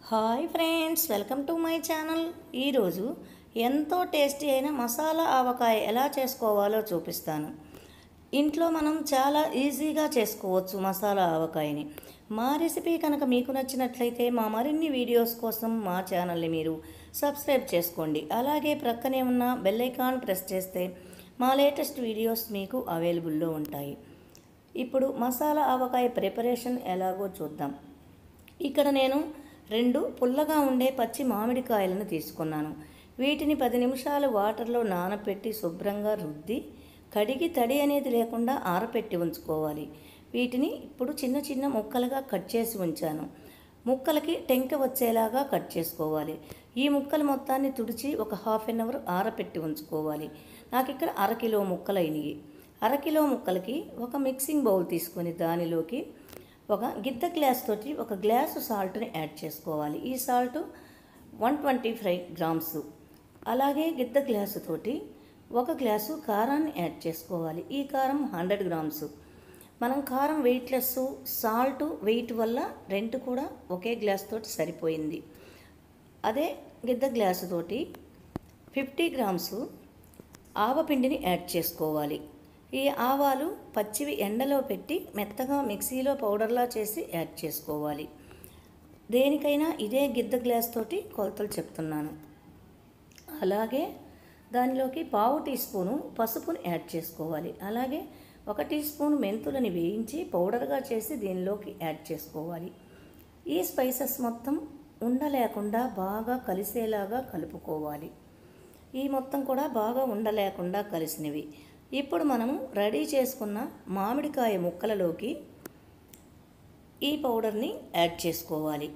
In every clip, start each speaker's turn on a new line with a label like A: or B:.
A: hi friends welcome to my channel ఈరోజు ఎంతో tasty అయిన మసాలా ఆవకాయ ఎలా చేసుకోవాలో చూపిస్తాను ఇంట్లో మనం చాలా ఈజీగా చేసుకోవచ్చు మసాలా ఆవకాయని మా రెసిపీ కనుక మీకు నచ్చినట్లయితే మా మరిన్ని వీడియోస్ కోసం మా ఛానల్ని మీరు సబ్స్క్రైబ్ చేసుకోండి అలాగే ప్రక్కనే ఉన్న బెల్ ఐకాన్ ప్రెస్ చేస్తే మా లేటెస్ట్ వీడియోస్ మీకు అవైలబుల్లో ఉంటాయి ఇప్పుడు మసాలా ఆవకాయ ప్రిపరేషన్ ఎలాగో చూద్దాం ఇక్కడ నేను రెండు పుల్లగా ఉండే పచ్చి మామిడికాయలను తీసుకున్నాను వీటిని పది నిమిషాలు వాటర్లో నానపెట్టి శుభ్రంగా రుద్ది కడిగి తడి అనేది లేకుండా ఆరపెట్టి ఉంచుకోవాలి వీటిని ఇప్పుడు చిన్న చిన్న ముక్కలుగా కట్ చేసి ఉంచాను ముక్కలకి టెంక వచ్చేలాగా కట్ చేసుకోవాలి ఈ ముక్కలు మొత్తాన్ని తుడిచి ఒక హాఫ్ అన్ అవర్ ఆరపెట్టి ఉంచుకోవాలి నాకు ఇక్కడ అరకిలో ముక్కలు అయినాయి అరకిలో ముక్కలకి ఒక మిక్సింగ్ బౌల్ తీసుకొని దానిలోకి ఒక గిద్ద గ్లాస్ తోటి ఒక గ్లాసు సాల్ట్ని యాడ్ చేసుకోవాలి ఈ salt one twenty five grams అలాగే గిద్ద గ్లాసు తోటి ఒక గ్లాసు కారాన్ని యాడ్ చేసుకోవాలి ఈ కారం హండ్రెడ్ గ్రామ్స్ మనం కారం వెయిట్లెస్ సాల్ట్ వెయిట్ వల్ల రెండు కూడా ఒకే గ్లాస్ తోటి సరిపోయింది అదే గిద్ద గ్లాసు తోటి ఫిఫ్టీ గ్రామ్స్ ఆవపిండిని యాడ్ చేసుకోవాలి ఈ ఆవాలు పచ్చివి ఎండలో పెట్టి మెత్తగా మిక్సీలో పౌడర్లా చేసి యాడ్ చేసుకోవాలి దేనికైనా ఇదే గిద్ద గ్లాస్ తోటి కొలతలు చెప్తున్నాను అలాగే దానిలోకి పావు టీ స్పూను పసుపుని యాడ్ చేసుకోవాలి అలాగే ఒక టీ స్పూన్ మెంతులని వేయించి పౌడర్గా చేసి దీనిలోకి యాడ్ చేసుకోవాలి ఈ స్పైసెస్ మొత్తం ఉండలేకుండా బాగా కలిసేలాగా కలుపుకోవాలి ఈ మొత్తం కూడా బాగా ఉండలేకుండా కలిసినవి ఇప్పుడు మనము రెడీ చేసుకున్న మామిడికాయ ముక్కలలోకి ఈ పౌడర్ని యాడ్ చేసుకోవాలి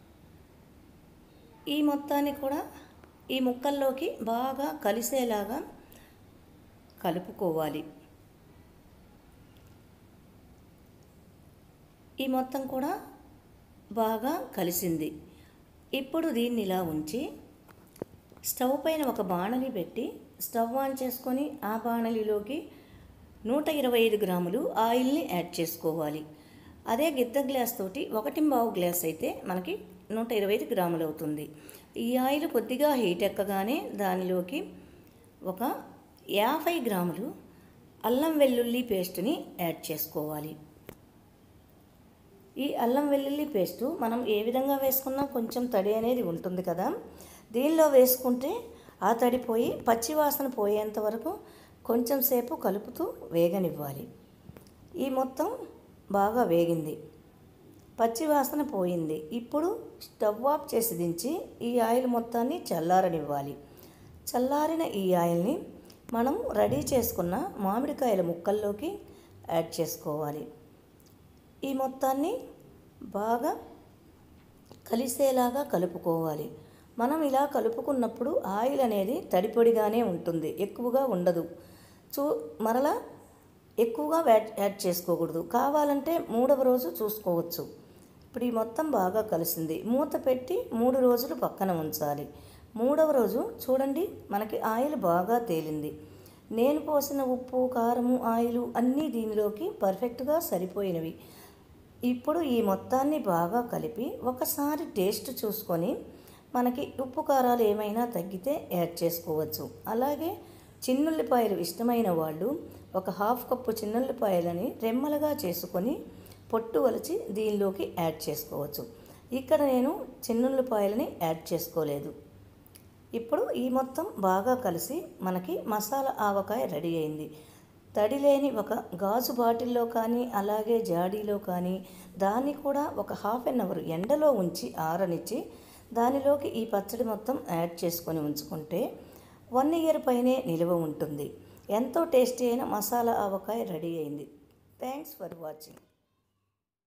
A: ఈ మొత్తాన్ని కూడా ఈ ముక్కల్లోకి బాగా కలిసేలాగా కలుపుకోవాలి ఈ మొత్తం కూడా బాగా కలిసింది ఇప్పుడు దీన్ని ఇలా ఉంచి స్టవ్ పైన ఒక బాణలి పెట్టి స్టవ్ ఆన్ చేసుకొని ఆ బాణలిలోకి నూట ఇరవై ఐదు గ్రాములు ఆయిల్ని యాడ్ చేసుకోవాలి అదే గిద్ద గ్లాస్ తోటి ఒకటి బావు గ్లాస్ అయితే మనకి నూట ఇరవై ఐదు గ్రాములు అవుతుంది ఈ ఆయిల్ కొద్దిగా హీట్ ఎక్కగానే దానిలోకి ఒక యాభై గ్రాములు అల్లం వెల్లుల్లి పేస్ట్ని యాడ్ చేసుకోవాలి ఈ అల్లం వెల్లుల్లి పేస్టు మనం ఏ విధంగా వేసుకున్నా కొంచెం తడి అనేది ఉంటుంది కదా దీనిలో వేసుకుంటే ఆ తడిపోయి పచ్చివాసన పోయేంత వరకు కొంచెం సేపు కలుపుతూ వేగనివ్వాలి ఈ మొత్తం బాగా వేగింది పచ్చివాసన పోయింది ఇప్పుడు స్టవ్ ఆఫ్ చేసి దించి ఈ ఆయిల్ మొత్తాన్ని చల్లారనివ్వాలి చల్లారిన ఈ ఆయిల్ని మనం రెడీ చేసుకున్న మామిడికాయల ముక్కల్లోకి యాడ్ చేసుకోవాలి ఈ మొత్తాన్ని బాగా కలిసేలాగా కలుపుకోవాలి మనం ఇలా కలుపుకున్నప్పుడు ఆయిల్ అనేది తడిపొడిగానే ఉంటుంది ఎక్కువగా ఉండదు చూ మరలా ఎక్కువగా యాడ్ యాడ్ చేసుకోకూడదు కావాలంటే మూడవ రోజు చూసుకోవచ్చు ఇప్పుడు ఈ మొత్తం బాగా కలిసింది మూత పెట్టి మూడు రోజులు పక్కన ఉంచాలి మూడవ రోజు చూడండి మనకి ఆయిల్ బాగా తేలింది నేను పోసిన ఉప్పు కారము ఆయిల్ అన్నీ దీనిలోకి పర్ఫెక్ట్గా సరిపోయినవి ఇప్పుడు ఈ మొత్తాన్ని బాగా కలిపి ఒకసారి టేస్ట్ చూసుకొని మనకి ఉప్పు కారాలు ఏమైనా తగ్గితే యాడ్ చేసుకోవచ్చు అలాగే చిన్నుల్లిపాయలు ఇష్టమైన వాళ్ళు ఒక హాఫ్ కప్పు చిన్నుల్లిపాయలని రెమ్మలుగా చేసుకొని పొట్టు వలిచి దీనిలోకి యాడ్ చేసుకోవచ్చు ఇక్కడ నేను చిన్నుల్లిపాయలని యాడ్ చేసుకోలేదు ఇప్పుడు ఈ మొత్తం బాగా కలిసి మనకి మసాలా ఆవకాయ రెడీ అయింది తడి లేని ఒక గాజు బాటిల్లో కానీ అలాగే జాడీలో కానీ దాన్ని కూడా ఒక హాఫ్ అన్ అవర్ ఎండలో ఉంచి ఆరనిచ్చి దానిలోకి ఈ పచ్చడి మొత్తం యాడ్ చేసుకొని ఉంచుకుంటే వన్ ఇయర్ పైనే నిలువ ఉంటుంది ఎంతో టేస్టీ అయిన మసాలా ఆవకాయ రెడీ అయింది థ్యాంక్స్ ఫర్ వాచింగ్